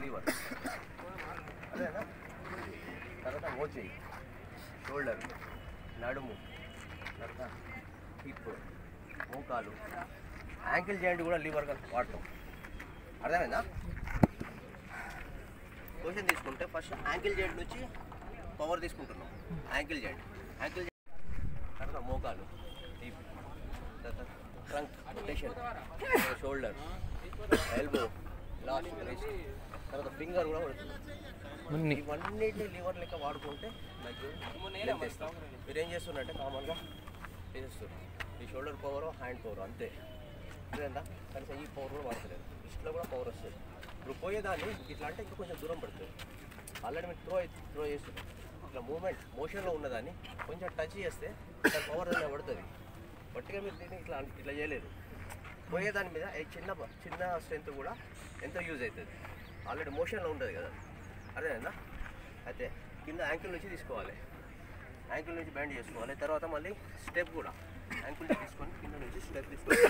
లీవర్ అదేనా తర్వాత మోచేయి షోల్డర్ నడుము తర్వాత హిప్ మోకాలు యాంకిల్ జాయింట్ కూడా లీవర్ వాడటం అర్థమైందా క్వశ్చన్ తీసుకుంటే ఫస్ట్ యాంకిల్ జాయింట్ నుంచి పవర్ తీసుకుంటున్నాం యాంకిల్ జాయింట్ యాంకిల్ తర్వాత మోకాలు హిప్ తర్వాత trunk rotation shoulder elbow last wrist తర్వాత ఫింగర్ కూడా పడుతుంది ఇవన్నిటిని లివర్ లెక్క వాడుకుంటే నాకు చేస్తాం మీరు ఏం చేస్తున్నారంటే కామన్గా చేసేస్తారు ఈ షోల్డర్ పవర్ హ్యాండ్ పవర్ అంతే అదేందా కనీసం ఈ పవర్ కూడా వాడతలేదు ఇష్టలో కూడా పవర్ వస్తుంది ఇప్పుడు పోయేదాన్ని ఇట్లా అంటే ఇంకా కొంచెం దూరం పడుతుంది ఆల్రెడీ మీరు త్రో త్రో చేస్తున్నారు ఇట్లా మూమెంట్ మోషన్లో ఉన్నదాన్ని కొంచెం టచ్ చేస్తే దాని పవర్ అనేది పడుతుంది బట్టిగా మీరు దీన్ని ఇట్లా ఇట్లా చేయలేదు పోయేదాని మీద ఈ చిన్న చిన్న స్ట్రెంత్ కూడా ఎంతో యూజ్ అవుతుంది ఆల్రెడీ మోషన్లో ఉంటుంది కదా అదేనా అయితే కింద యాంకిల్ నుంచి తీసుకోవాలి యాంకిల్ నుంచి బెండ్ చేసుకోవాలి తర్వాత మళ్ళీ స్టెప్ కూడా యాంకిల్ నుంచి తీసుకొని కింద నుంచి స్టెప్ తీసుకోవాలి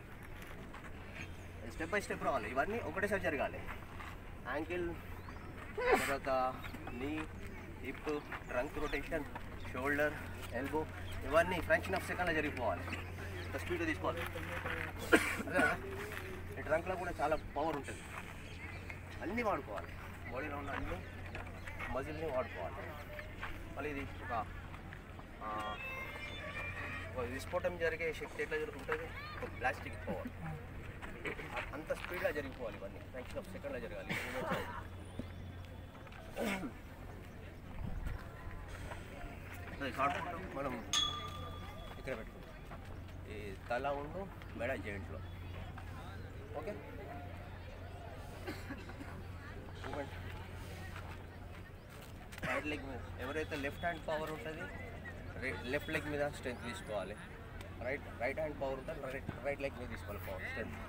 స్టెప్ బై స్టెప్ రావాలి ఇవన్నీ ఒకటేసారి జరగాలి యాంకిల్ తర్వాత knee hip trunk rotation shoulder elbow ఇవన్నీ ఫ్రాక్షన్ ఆఫ్ సెకండ్లో జరిగిపోవాలి ఇంత స్పీడ్ తీసుకోవాలి అదే ఈ ట్రంక్లో కూడా చాలా పవర్ ఉంటుంది అన్నీ వాడుకోవాలి బాడీలో ఉన్న అన్ని మజిల్ని వాడుకోవాలి మళ్ళీ ఇది ఒక ఆ, ఒక విస్ఫోటం జరిగే శక్తి ఎట్లా జరుగుతుంటుంది ఒక ప్లాస్టిక్ పవర్ అంత స్పీడ్గా జరిగిపోవాలి ఇవన్నీ ఫ్రాక్షన్ ఆఫ్ సెకండ్లో జరగాలి అది షార్ట్ మనం ఇక్కడ పెట్టుకుంటాం ఈ తల ఉండు మెడ జాయింట్లో ఓకే మూమెంట్ రైట్ లెగ్ మీద ఎవరైతే లెఫ్ట్ హ్యాండ్ పవర్ ఉంటుంది లెఫ్ట్ లెగ్ మీద స్ట్రెంత్ తీసుకోవాలి రైట్ రైట్ హ్యాండ్ పవర్ ఉంటుంది రైట్ రైట్ లెగ్ మీద తీసుకోవాలి పవర్ స్ట్రెంత్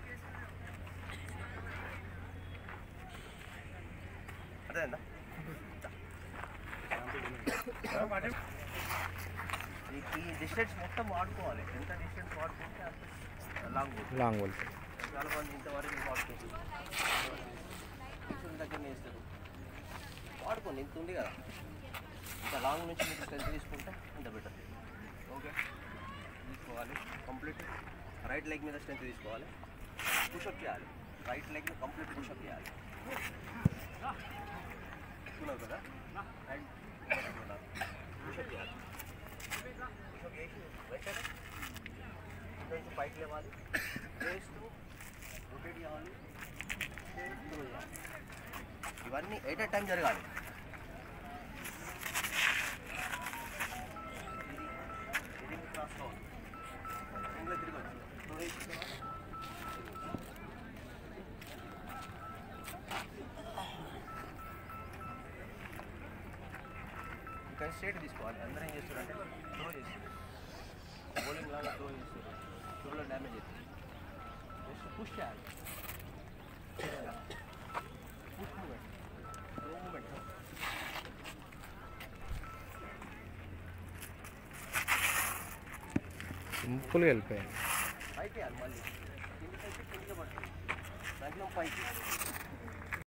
అదేనా ఈ- ఈ డిస్టెన్స్ మొత్తం వాడుకోవాలి ఎంత డిస్టెన్స్ వాడుకుంటే అంత లాంగ్ లాంగ్ వెళ్తుంది చాలా మంది ఇంతవరకు వాడుకుంటారు ఇంటి దగ్గరనే ఇస్తారు వాడుకోండి ఇంత ఉంది కదా ఇంత లాంగ్ నుంచి మీకు స్ట్రెంత్ తీసుకుంటే అంత బెటర్ ఓకే తీసుకోవాలి కంప్లీట్ రైట్ లెగ్ మీద స్ట్రెంత్ తీసుకోవాలి పుషప్ చేయాలి రైట్ లెగ్ కంప్లీట్ పుషప్ చేయాలి తీసుకున్నావు కదా అండ్ పుషప్ చేయాలి పుషప్ చేసి వెంటనే నుంచి పైకి లేవాలి చేస్తూ రొటేట్ చేయాలి చేస్తూ చేయాలి ఇవన్నీ ఎయిట్ ఎట్ టైం జరగాలి ఇది ఇది క్రాస్ కావాలి ఇందులో తిరగచ్చు ఇక్కడ స్ట్రేట్ తీసుకోవాలి అందరూ ఏం చేస్తారంటే త్రో చేస్తారు బౌలింగ్ లాగా త్రో చేస్తారు త్రోలో డ్యామేజ్ అవుతుంది జస్ట్ పుష్ చేయాలి పుష్ మూమెంట్ స్లో మూమెంట్ సింపుల్గా వెళ్ళిపోయాయి పైకి వేయాలి మళ్ళీ కింద పైకి కింద పడుతుంది మ్యాక్సిమం పైకి